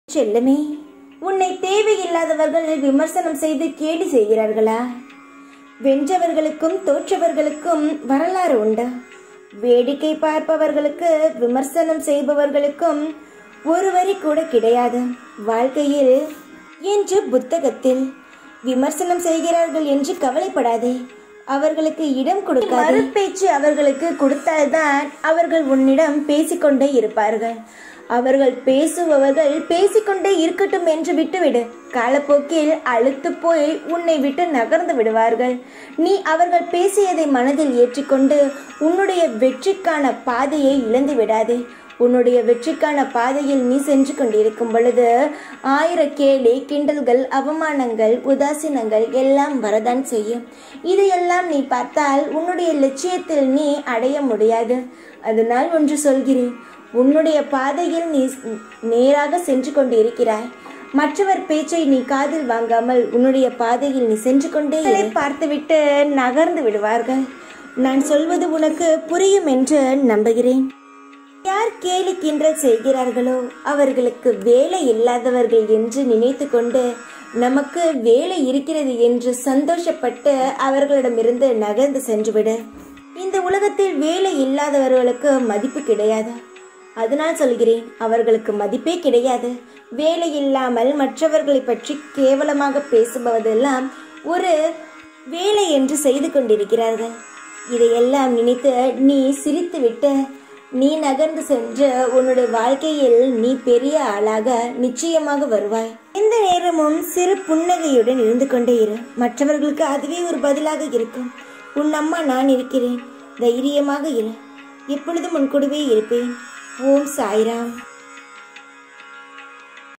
செல்லமே உன்னை தேவையில்லாதவர்கள் விமர்சனம் செய்து கேலி செய்கிறார்களா வென்றவர்களுக்கும் தோற்றவர்களுக்கும் வரலாறு உண்டு வேடிக்கை பார்ப்பவர்களுக்கு விமர்சனம் செய்பவர்களுக்கும் ஒரு வரி கூட கிடையாது வாழ்க்கையில் என்று புத்தகத்தில் விமர்சனம் செய்கிறார்கள் என்று கவலைப்படாதே அவர்களுக்கு இடம் கொடுக்காது பேச்சு அவர்களுக்கு கொடுத்தால்தான் அவர்கள் உன்னிடம் பேசிக்கொண்டே இருப்பார்கள் அவர்கள் பேசுபவர்கள் பேசிக்கொண்டே இருக்கட்டும் என்று விட்டுவிடு காலப்போக்கில் அழுத்து போய் உன்னை விட்டு நகர்ந்து விடுவார்கள் நீ அவர்கள் பேசியதை மனதில் ஏற்றிக்கொண்டு உன்னுடைய வெற்றிக்கான பாதையை இழந்து விடாதே உன்னுடைய வெற்றிக்கான பாதையில் நீ சென்று கொண்டிருக்கும் பொழுது ஆயிர கேலி கிண்டல்கள் அவமானங்கள் உதாசீனங்கள் எல்லாம் வரதான் செய்யும் இதையெல்லாம் நீ பார்த்தால் உன்னுடைய லட்சியத்தில் நீ அடைய முடியாது அதனால் ஒன்று சொல்கிறேன் உன்னுடைய பாதையில் நீ நேராக சென்று கொண்டு இருக்கிறாய் மற்றவர் பேச்சை நீ காதில் வாங்காமல் உன்னுடைய பாதையில் நீ சென்று கொண்டே இரு. பார்த்துவிட்டு நகர்ந்து விடுவார்கள் நான் சொல்வது உனக்கு புரியும் என்று நம்புகிறேன் யார் கேலி கிண்டல் செய்கிறார்களோ அவர்களுக்கு வேலை இல்லாதவர்கள் என்று நினைத்து கொண்டு நமக்கு வேலை இருக்கிறது என்று சந்தோஷப்பட்டு அவர்களிடமிருந்து நகர்ந்து சென்றுவிடு இந்த உலகத்தில் வேலை இல்லாதவர்களுக்கு மதிப்பு கிடையாது அதனால் சொல்கிறேன் அவர்களுக்கு மதிப்பே கிடையாது வேலை இல்லாமல் மற்றவர்களை பற்றி கேவலமாக பேசுபவதெல்லாம் ஒரு வேலை என்று செய்து கொண்டிருக்கிறார்கள் இதையெல்லாம் நினைத்து நீ சிரித்துவிட்டு நீ நகர்ந்து சென்று உன்னுடைய வாழ்க்கையில் நீ பெரிய ஆளாக நிச்சயமாக வருவாய் எந்த நேரமும் சிறு புன்னகையுடன் இருந்து கொண்டே இரு மற்றவர்களுக்கு அதுவே ஒரு பதிலாக இருக்கும் உன் அம்மா நான் இருக்கிறேன் தைரியமாக இரு எப்பொழுதும் உன் கூடவே இருப்பேன் ஓம் சாய்ராம்